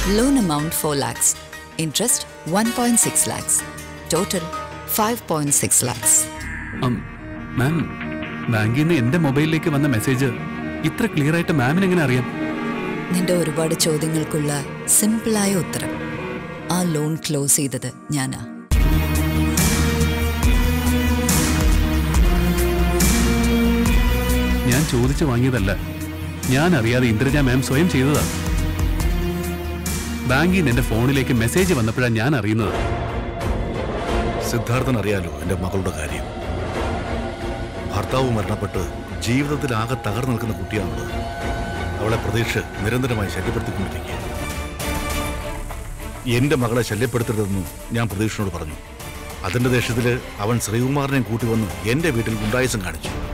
Loan amount 4 lakhs. Interest 1.6 lakhs. Total 5.6 lakhs. ഉം, മാം ബാങ്കിൽ നിന്ന് എന്റെ മൊബൈലിലേക്ക് വന്ന മെസ്സേജ് ഇത്ര ക്ലിയർ ആയിട്ട് മാമിന് എങ്ങനെ അറിയാം നിന്റെ ഒരുപാട് ചോദ്യങ്ങൾക്കുള്ള സിമ്പിളായ ഉത്തരം ആ ലോൺ ക്ലോസ് ചെയ്തത് ഞാനാ ഞാൻ ചോദിച്ചു വാങ്ങിയതല്ല ഞാൻ അറിയാതെ ഇന്ദ്രജ മാം സ്വയം ചെയ്തതാ ബാങ്കിൽ നിന്ന് എന്റെ ഫോണിലേക്ക് മെസ്സേജ് വന്നപ്പോഴാണ് ഞാൻ അറിയുന്നത് സിദ്ധാർത്ഥൻ അറിയാലോ എൻ്റെ മകളുടെ കാര്യം ഭർത്താവ് മരണപ്പെട്ട് ജീവിതത്തിൽ ആകെ തകർന്നു നിൽക്കുന്ന കുട്ടിയാണുള്ളത് അവളെ പ്രതീക്ഷ നിരന്തരമായി ശല്യപ്പെടുത്തിക്കൊണ്ടിരിക്കുക എൻ്റെ മകളെ ശല്യപ്പെടുത്തരുതെന്നും ഞാൻ പ്രതീക്ഷനോട് പറഞ്ഞു അതിൻ്റെ ദേഷ്യത്തിൽ അവൻ ശ്രീകുമാറിനെയും കൂട്ടി വന്ന് എൻ്റെ വീട്ടിൽ ഗുണ്ടായുസം കാണിച്ചു